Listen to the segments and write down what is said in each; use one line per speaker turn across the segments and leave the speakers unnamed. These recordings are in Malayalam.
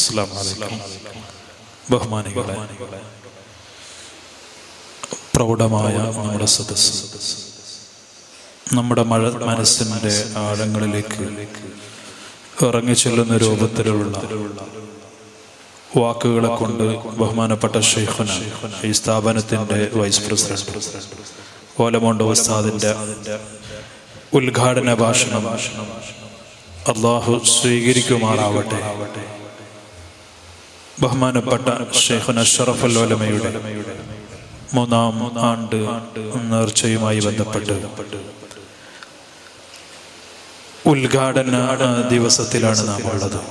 അസ്സലാമു അലൈക്കും ബഹുമാനികളെ പ്രൗഢമായ നമ്മുടെ സദസ് നമ്മുടെ മഴ മനസ്സിൻ്റെ ആഴങ്ങളിലേക്ക് ഇറങ്ങിച്ചെല്ലുന്ന രൂപത്തിലുള്ള വാക്കുകളെ കൊണ്ട് ബഹുമാനപ്പെട്ട ഷെയ്ഖുന ഈ സ്ഥാപനത്തിൻ്റെ വൈസ് പ്രസിഡന്റ് ഓലമോണ്ട ഉസ്താദിൻ്റെ ഉദ്ഘാടന ഭാഷണം അള്ളാഹു സ്വീകരിക്കുമാറാവട്ടെ ബഹുമാനപ്പെട്ട ഷെയ്ഖുന ഷറഫുല്ലോലമയുടെ മൂന്നാം ആണ്ട് നേർച്ചയുമായി ബന്ധപ്പെട്ട് ഉദ്ഘാടന ദിവസത്തിലാണ് നാം ഉള്ളത്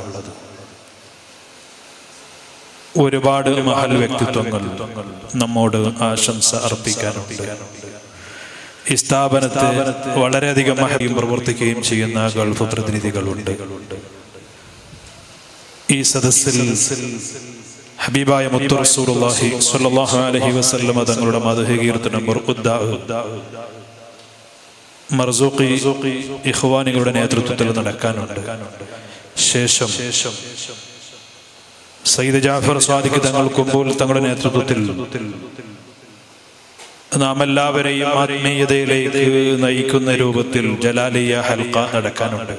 ഒരുപാട് മഹൽ വ്യക്തിത്വങ്ങൾ നമ്മോട് ആശംസ അർപ്പിക്കാനുണ്ട് ഈ സ്ഥാപനത്തെ വളരെയധികം മഹയും പ്രവർത്തിക്കുകയും ചെയ്യുന്ന ഗൾഫ് പ്രതിനിധികളുണ്ട് ഈ സദസ്സിൽ ഹബീബായ മുത്തു റസൂലുള്ളാഹി സ്വല്ലല്ലാഹു അലൈഹി വസല്ലമ തങ്ങളുടെ മദഹ കീർത്തനം മർസൂഖി ഇഖ്വാനികളുടെ നേതൃത്വത്തിൽ നടക്കാനുണ്ട് ശേഷം സയ്യിദ് ജാഫർ സ്വാദിഖ് തങ്ങൾ കുമ്പോൾ തങ്ങളുടെ നേതൃത്വത്തിൽ നാം എല്ലാവരെയും ആത്മീയതയിലേക്ക് നയിക്കുന്ന രൂപത്തിൽ ജലാലിയ ഹൽക്ക നടക്കാനുണ്ട്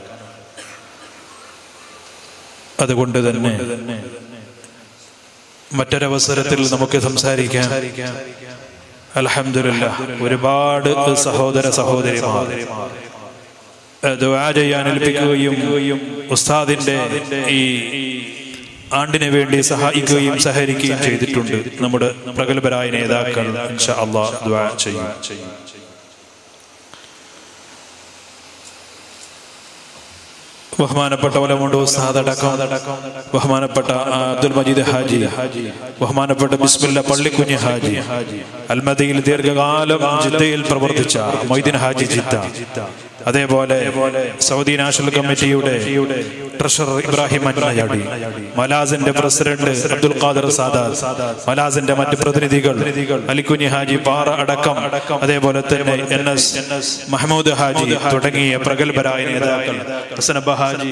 അതുകൊണ്ട് തന്നെ മറ്റൊരവസരത്തിൽ നമുക്ക് സംസാരിക്കാം അലഹമില്ല ഒരുപാട് സഹോദര സഹോദരിമാർ ദുആ ചെയ്യാൻ ഏൽപ്പിക്കുകയും ഉസ്താദിന്റെ ഈ ആണ്ടിന് വേണ്ടി സഹായിക്കുകയും സഹകരിക്കുകയും ചെയ്തിട്ടുണ്ട് നമ്മുടെ പ്രഗത്ഭരായ നേതാക്കൾ ഇൻഷാ അള്ളാഹ് ദുആ ചെയ്യും ബഹുമാനപ്പെട്ട ഒലമുണ്ട് ഉസ്താദ് അടക്കം ബഹുമാനപ്പെട്ട അബ്ദുൽ മജീദ് ഹാജി ബഹുമാനപ്പെട്ട ബിസ്മില്ല പള്ളിക്കുഞ്ഞ് ഹാജി അൽമദയിൽ ദീർഘകാലം ജിദ്ദയിൽ പ്രവർത്തിച്ച മൊയ്തീൻ ഹാജി ജിദ്ദ അതേപോലെ സൗദി നാഷണൽ കമ്മിറ്റിയുടെ ട്രഷറർ ഇബ്രാഹിം അന്നയാടി മലാസിന്റെ പ്രസിഡന്റ് അബ്ദുൽ ഖാദർ സാദാദ് മലാസിന്റെ മറ്റ് പ്രതിനിധികൾ അലിക്കുഞ്ഞി ഹാജി പാറ അടക്കം അതേപോലെ തന്നെ എൻ എസ് മഹമ്മൂദ് ഹാജി തുടങ്ങിയ പ്രഗത്ഭരായ നേതാക്കൾ Hasanaba Haji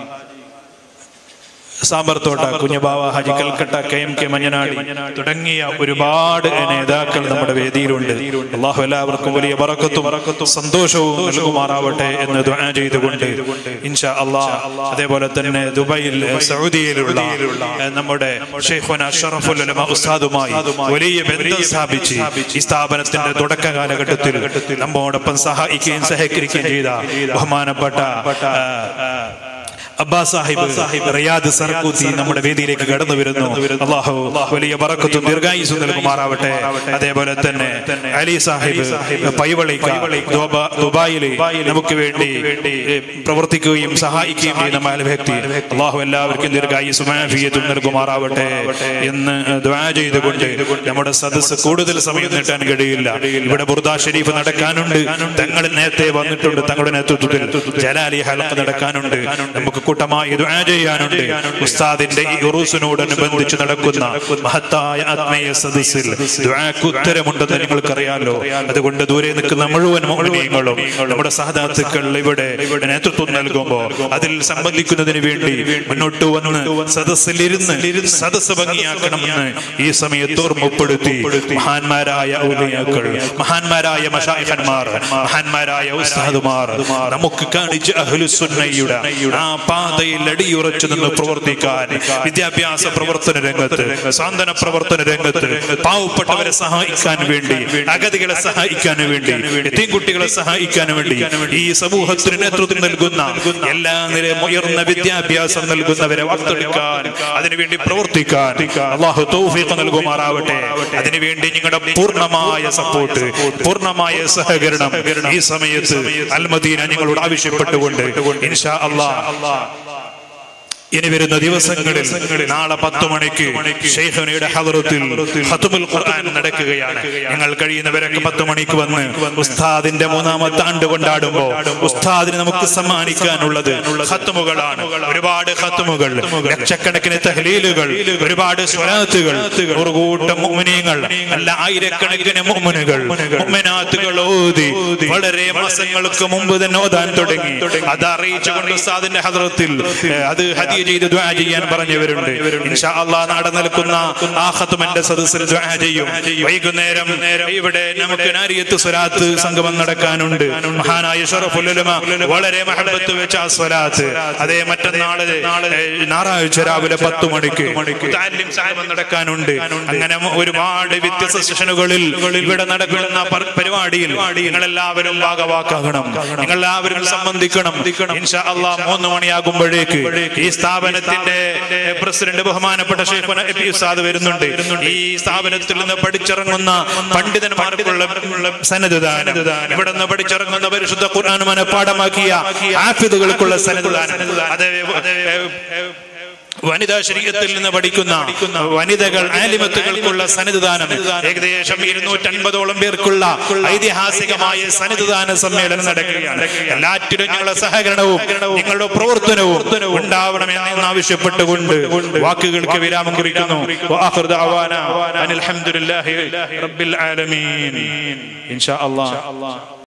Samparthotta Kunjabava Haji Calcutta K M K Manjanadi തുടങ്ങിയ ഒരുപാട് നേതാക്കൾ നമ്മുടെ വേദിയിലുണ്ട് അള്ളാഹു എല്ലാവർക്കും വലിയ പറക്കത്തും സന്തോഷവും നൽകുമാറാവട്ടെ എന്ന് ദുആ ചെയ്തുകൊണ്ട് ഇൻഷാ അള്ളാഹ് അതേപോലെ തന്നെ ദുബൈയിൽ സൗദിയിലുള്ള നമ്മുടെ ഷെയ്ഖുന ഷറഫുൽ ഉലമ ഉസ്താദുമായി വലിയ ബന്ധം സ്ഥാപിച്ച് ഈ സ്ഥാപനത്തിന്റെ തുടക്ക കാലഘട്ടത്തിൽ നമ്മോടൊപ്പം സഹായിക്കുകയും സഹകരിക്കുകയും ചെയ്ത ബഹുമാനപ്പെട്ട അബ്ബാസ് സാഹിബ് റിയാദ് സർക്കൂത്തി നമ്മുടെ വേദിയിലേക്ക് കടന്നു വരുന്നു അള്ളാഹു വലിയ ബറക്കത്തും ദീർഘായുസും നൽകുമാറാവട്ടെ അതേപോലെ തന്നെ അലി സാഹിബ് പൈവളിക്ക ദുബായിൽ നമുക്ക് വേണ്ടി പ്രവർത്തിക്കുകയും സഹായിക്കുകയും ചെയ്യുന്ന മാല വ്യക്തി അള്ളാഹു എല്ലാവർക്കും ദീർഘായുസും ആഫിയത്തും നൽകുമാറാവട്ടെ എന്ന് ദ്വാ ചെയ്തുകൊണ്ട് നമ്മുടെ സദസ് കൂടുതൽ സമയം നീട്ടാൻ കഴിയില്ല ഇവിടെ ബുർദ ഷരീഫ് നടക്കാനുണ്ട് തങ്ങൾ നേരത്തെ വന്നിട്ടുണ്ട് തങ്ങളുടെ നേതൃത്വത്തിൽ ജലാലി ഹലക്ക് നടക്കാനുണ്ട് നമുക്ക് കൂട്ടമായി ദുആ ചെയ്യാനുണ്ട് ഉസ്താദിന്റെ ഈ ഉറൂസിനോടനുബന്ധിച്ച് നടക്കുന്ന മഹത്തായ ആത്മീയ സദസ്സിൽ ദുആക്ക് ഉത്തരമുണ്ടെന്ന് നിങ്ങൾക്കറിയാലോ അതുകൊണ്ട് ദൂരെ നിൽക്കുന്ന മുഴുവൻ മോഹനീയങ്ങളും നമ്മുടെ സഹദാത്തുക്കൾ ഇവിടെ നേതൃത്വം നൽകുമ്പോൾ അതിൽ സംബന്ധിക്കുന്നതിന് വേണ്ടി മുന്നോട്ട് വന്ന് സദസ്സിലിരുന്ന് സദസ്സ് ഭംഗിയാക്കണമെന്ന് ഈ സമയത്ത് ഓർമ്മപ്പെടുത്തി മഹാന്മാരായ ഔലിയാക്കൾ മഹാന്മാരായ മഷായിഖന്മാർ മഹാന്മാരായ ഉസ്താദുമാർ നമുക്ക് കാണിച്ച അഹ്ലുസുന്നയുടെ ആ പാതയിൽ അടിയുറച്ചു നിന്ന് പ്രവർത്തിക്കാൻ വിദ്യാഭ്യാസ പ്രവർത്തന രംഗത്ത് സാന്ത്വന പ്രവർത്തന രംഗത്ത് പാവപ്പെട്ടവരെ സഹായിക്കാൻ വേണ്ടി അഗതികളെ സഹായിക്കാൻ വേണ്ടി എത്തിൻകുട്ടികളെ സഹായിക്കാൻ വേണ്ടി ഈ സമൂഹത്തിന് നേതൃത്വം നൽകുന്ന എല്ലാ നിലയും ഉയർന്ന വിദ്യാഭ്യാസം നൽകുന്നവരെ വാർത്തെടുക്കാൻ അതിനുവേണ്ടി പ്രവർത്തിക്കാൻ അള്ളാഹു തൗഫീഖ് നൽകുമാറാവട്ടെ അതിനുവേണ്ടി നിങ്ങളുടെ പൂർണ്ണമായ സപ്പോർട്ട് പൂർണ്ണമായ സഹകരണം ഈ സമയത്ത് അൽമദീന ഞങ്ങളോട് ആവശ്യപ്പെട്ടുകൊണ്ട് ഇൻഷാ അള്ളാഹ് ഇനി വരുന്ന ദിവസങ്ങളിൽ നാളെ പത്ത് മണിക്ക് ഷെയ്ഖനയുടെ ഹദറത്തിൽ ഖത്മുൽ ഖുർആൻ നടക്കുകയാണ് ഞങ്ങൾ കഴിയുന്നവരൊക്കെ പത്ത് മണിക്ക് വന്ന് ഉസ്താദിന്റെ മൂന്നാമത്തെ ആണ്ട് കൊണ്ടാടുമ്പോൾ ഉസ്താദിന് നമുക്ക് സമ്മാനിക്കാനുള്ളത് ഖത്മുകളാണ് ഒരുപാട് ഖത്മുകൾ ലക്ഷക്കണക്കിന് തഹ്ലീലുകൾ ഒരുപാട് സ്വലാത്തുകൾ ഒരു കൂട്ടം മുഅ്മിനീങ്ങൾ അല്ല ആയിരക്കണക്കിന് മുഅ്മിനുകൾ മുഅ്മിനാത്തുകൾ ഓതി വളരെ മാസങ്ങൾക്ക് മുമ്പ് തന്നെ ഓതാൻ തുടങ്ങി അത് അറിയിച്ചുകൊണ്ട് ഉസ്താദിന്റെ ഹദറത്തിൽ അത് ഹദിയ ഹദിയ ചെയ്ത് ദ്വാ ചെയ്യാൻ പറഞ്ഞവരുണ്ട് ഇൻഷാ അള്ളാഹ് നാടെ നിൽക്കുന്ന ആ ഖത്മന്റെ സദസ്സിൽ ദ്വാ ചെയ്യും വൈകുന്നേരം ഇവിടെ നമുക്ക് നാരിയത്ത് സ്വലാത്ത് സംഗമം നടക്കാനുണ്ട് മഹാനായ ഷറഫുൽ ഉലമ വളരെ മഹബത്ത് വെച്ച ആ സ്വലാത്ത് അതേ മറ്റന്നാള് ഏഹ്, ഞായറാഴ്ച രാവിലെ പത്ത് മണിക്ക് മുത്താലിം സംഗമം നടക്കാനുണ്ട് അങ്ങനെ ഒരുപാട് വ്യത്യസ്ത സെഷനുകളിൽ ഇവിടെ നടക്കുന്ന പർ- പരിപാടിയിൽ നിങ്ങളെല്ലാവരും ഭാഗവാക്കാകണം നിങ്ങളെല്ലാവരും സംബന്ധിക്കണം ഇൻഷാ അള്ളാഹ് മൂന്ന് മണിയാകുമ്പോഴേക്ക് ഈ സ്ഥാപനത്തിന്റെ പ്രസിഡന്റ് ബഹുമാനപ്പെട്ട ഷെയ്ഖുന എ പി ഉസ്താദ് വരുന്നുണ്ട് ഈ സ്ഥാപനത്തിൽ നിന്ന് പഠിച്ചിറങ്ങുന്ന പണ്ഡിതന്മാർക്കുള്ള സന്നദ്ധദാനം ഇവിടെ നിന്ന് പഠിച്ചിറങ്ങുന്ന പരിശുദ്ധ ഖുർആൻ മനഃപ്പാടമാക്കിയ ആഫിദുകൾക്കുള്ള സന്നദ്ധദാനം അത് വനിതാ ശരീരത്തിൽ നിന്ന് പഠിക്കുന്ന വനിതകൾ ആലിമത്തുകൾക്കുള്ള സന്നിധാനം ഏകദേശം ഇരുന്നൂറ്റൻപതോളം പേർക്കുള്ള ഐതിഹാസികമായ സന്നിധാന സമ്മേളനം നടക്കുകയാണ് എല്ലാറ്റിനും ഞങ്ങളുടെ സഹകരണവും നിങ്ങളുടെ പ്രവർത്തനവും ഉണ്ടാവണമെന്ന് ആവശ്യപ്പെട്ടുകൊണ്ട് വാക്കുകൾക്ക് വിരാമം കുറിക്കുന്നു വആഖിറു ദഅവാന അനിൽ ഹംദുലില്ലാഹി റബ്ബിൽ ആലമീൻ ഇൻഷാ അല്ലാഹ്